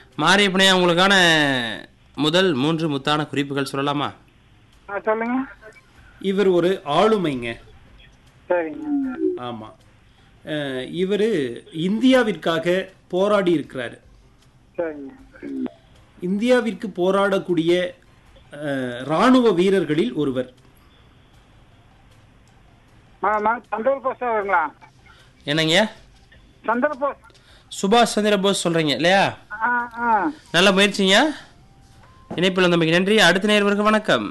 மாரியப்பனையா உங்களுக்கான முதல் மூன்று முத்தான குறிப்புகள் சொல்லலாமா ஆ சொல்லுங்க இவர் ஒரு ஆளுமைங்க சரிங்க ஆமாம் இவர் இந்தியாவிற்காக போராடி இருக்கிறாரு சரிங்க இந்தியாவிற்கு போராடக்கூடிய அஹ், ராணுவ வீரர்களில் ஒருவர் ஆமா சந்திர போஸ் வருங்களா என்னங்க சந்திர போஸ் சுபாஷ் சந்திர போஸ் சொல்றீங்க இல்லையா ஆ ஆ நல்ல முயற்சிங்க இணைப்பில் வந்தமைக்கு நன்றி அடுத்த நேர்வருக்கு வணக்கம்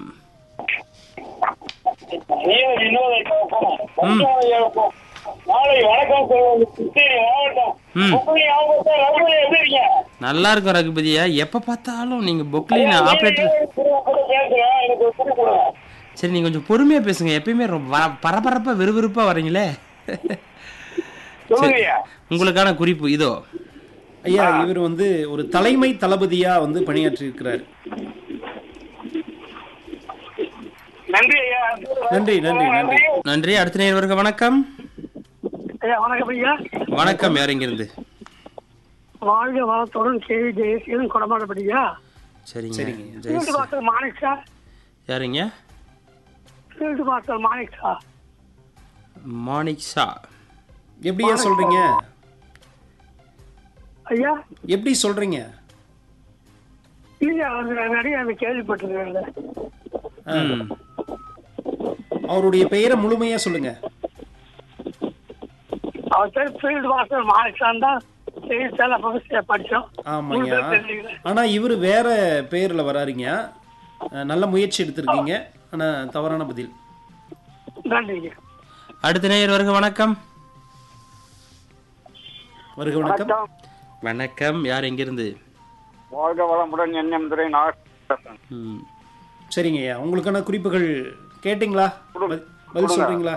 ம். நாளை வணக்கம் சொல்லுவது கிருஷ்ணகிரி மாவட்டம் ம். முப்பது மாவட்டம் ரகுமணி எப்படி இருக்கீங்க நல்லா இருக்கும் ரகுபதியா எப்ப பார்த்தாலும் நீங்க பொக்லின் ஆப்ரேட்டர் பேசுறேன் எனக்கு ஒரு புடி கொடுங்க சரி நீங்க கொஞ்சம் பொறுமையா பேசுங்க எப்பயுமே ரொம்ப வ- பரபரப்பா விறுவிறுப்பா வரீங்களே சொல்லுங்க ஐயா. உங்களுக்கான குறிப்பு இதோ ஐயா இவர் வந்து ஒரு தலைமை தளபதியா வந்து பணியாற்றி இருக்கிறார் நன்றி ஐயா நன்றி நன்றி நன்றி நன்றி அடுத்த நேர்வருக்கு வணக்கம் ஐயா வணக்கம் ஐயா வணக்கம் யார் இங்கிருந்து வாழ்க வளத்துடன் கேவி ஜெயசீலன் கொடமாடப்படியா சரிங்க சரிங்க. Jai field master Manek sir யாருங்க field master Manek sir Manekshaw எப்படியா சொல்றீங்க ஐயா எப்படி சொல்றீங்க இல்லையா அவர் நிறைய அந்த கேள்விப்பட்டிருக்கேன் ம். அவருடைய பெயரை முழுமையா சொல்லுங்க அவர் பேர் ஃபீல்டு மாஸ்டர் மாணிக் சார் தான் செய்தித்தாள பகுதியை படித்தோம் ஆமாங்க ஆனா இவர் வேற பேர்ல வராருங்க அஹ், நல்ல முயற்சி எடுத்திருக்கீங்க ஆனா தவறான பதில் நன்றிங்க அடுத்த நேர்வருக்கு வணக்கம் வருக வணக்கம் வணக்கம் யார் எங்கிருந்து வாழ்க வளமுடன் எண்ணம் துறை நாகப்பட்டினம் ம். சரிங்க ஐயா உங்களுக்கான குறிப்புகள் கேட்டிங்களா பதி- பதில் சொல்றீங்களா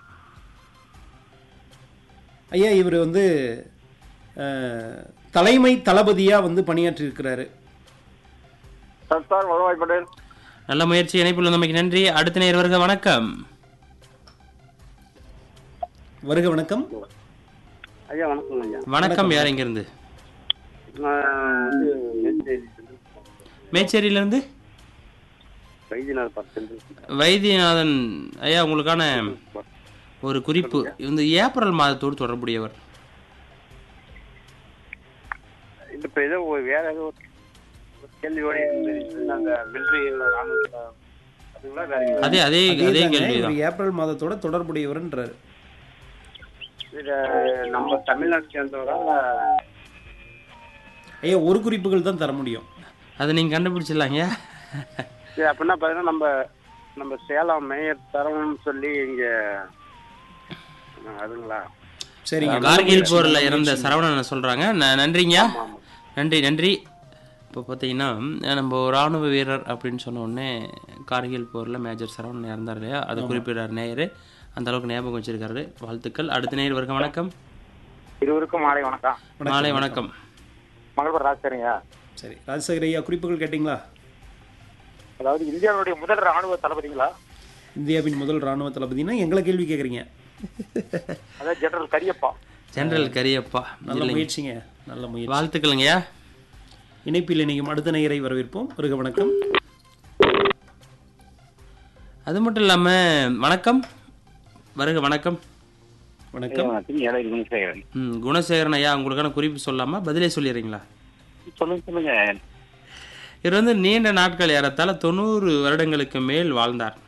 ஐயா இவர் வந்து அஹ், தலைமை தளபதியா வந்து பணியாற்றி இருக்கிறாரு சர்தார் வல்லபாய் பட்டேல் நல்ல முயற்சி இணைப்பில் வந்தமைக்கு நன்றி அடுத்த நேர்வருக்கு வணக்கம் வருக வணக்கம் ஐயா வணக்கம் ஐயா வணக்கம் யார் எங்கிருந்து மேச்சேரியிலிருந்து வைத்தியநாத் பட்டேல் வைத்தியநாதன் ஐயா உங்களுக்கான ஒரு குறிப்பு இந்த ஏப்ரல் மாதத்தோடு தொடர்புடையவர் இப்ப ஏதோ ஒரு வேற ஏதோ ஒரு கேள்வியோட அந்த வெள்ளி அதுங்களா வேற அதே அதே அதே அதேதாங்க, கேள்வி இவர் ஏப்ரல் மாதத்தோட தொடர்புடையவர்ன்றாரு இது நம்ம தமிழ்நாடு சேர்ந்தவரா ஐயா ஒரு குறிப்புகள் தான் தர முடியும் அதை நீங்க கண்டுபிடிச்சிடலாங்க இது அப்படின்னா பாத்தீங்கன்னா நம்ம நம்ம சேலம் மேயர் தரம்னு சொல்லி இங்க அதுங்களா சரிங்க கார்கில் போர்ல இறந்த சரவணன் சொல்றாங்க ந- நன்றிங்க நன்றி நன்றி இப்போ பார்த்தீங்கன்னா நம்ம ராணுவ வீரர் அப்படின்னு சொன்ன உடனே கார்கில் போரில் மேஜர் சரவணன் இறந்தார் இல்லையா அதை குறிப்பிடுறார் நேயர் அந்த அளவுக்கு ஞாபகம் வச்சிருக்காரு வாழ்த்துக்கள் அடுத்த நேயர் வருக வணக்கம் இருவருக்கும் மாலை வணக்கம் மாலை வணக்கம் மங்களபுரம் ராஜ்சரிங்க சரி ராஜசேகர் ஐயா குறிப்புகள் கேட்டிங்களா அதாவது இந்தியாவுடைய முதல் ராணுவ தளபதிங்களா இந்தியாவின் முதல் ராணுவ தளபதினா எங்களை கேள்வி கேட்குறீங்க அதாவது ஜெனரல் கரியப்பா ஜெனரல் கரியப்பா நல்ல இல்லைங்க. முயற்சிங்க நல்ல முயற்சி வாழ்த்துக்கள்ங்கய்யா இணைப்பில் இணைக்கும் அடுத்த நேயரை வரவேற்போம் வருக வணக்கம் அது மட்டும் இல்லாம வணக்கம் வருக வணக்கம் வணக்கம் ஏழை குணசேகரன் ம் குணசேகரன் ஐயா உங்களுக்கான குறிப்பு சொல்லாமா பதிலே சொல்லிடுறீங்களா சொல்லுங்க சொல்லுங்க இவர் வந்து நீண்ட நாட்கள் ஏறத்தாழ தொண்ணூறு வருடங்களுக்கு மேல் வாழ்ந்தார்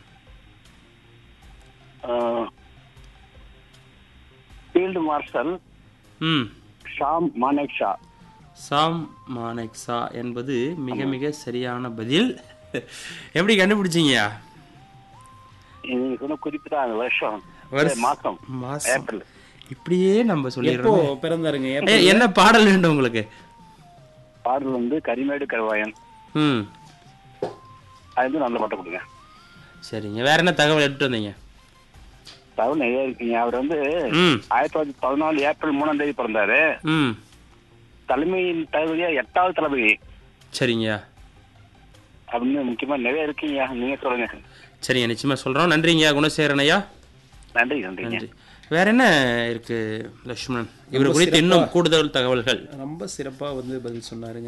ஃபீல்டு மார்ஷல் ம் ஷாம் மானேக் ஷா சாம் மானெக்ஸா என்பது மிக மிக சரியான பதில் எப்படி கண்டுபிடிச்சீங்கயா நீங்க சொன்ன குறிப்பு தான் வருஷம் வருஷம். மாசம் மாசம் ஏப்ரல் இப்படியே நம்ம எப்போ சொல்லிடுறோம் பிறந்தாருங்க ஏ, எப்போ என்ன பாடல் வேண்டும் உங்களுக்கு பாடல் வந்து கரிமேடு கருவாயன் ம் அது வந்து நல்ல பாட்டு கொடுங்க சரிங்க வேற என்ன தகவல் எடுத்துட்டு வந்தீங்க தகவல் நிறைய இருக்குங்க அவர் வந்து ம் ஆயிரத்தி தொள்ளாயிரத்தி பதினாலு ஏப்ரல் மூணாம் தேதி பிறந்தாரு ம் தலைமையின் தளபதியா எட்டாவது தளபதி சரிங்கய்யா அப்படின்னு முக்கியமா நிறைய இருக்குங்க நீங்க சொல்லுங்க சரிங்க நிச்சயமா சொல்றோம் நன்றிங்கய்யா குணசேகரன் ஐயா நன்றி நன்றிங்க நன்றி வேற என்ன இருக்கு லட்சுமணன் இவர் குறித்து இன்னும் கூடுதல் தகவல்கள் ரொம்ப சிறப்பாக வந்து பதில் சொன்னாருங்க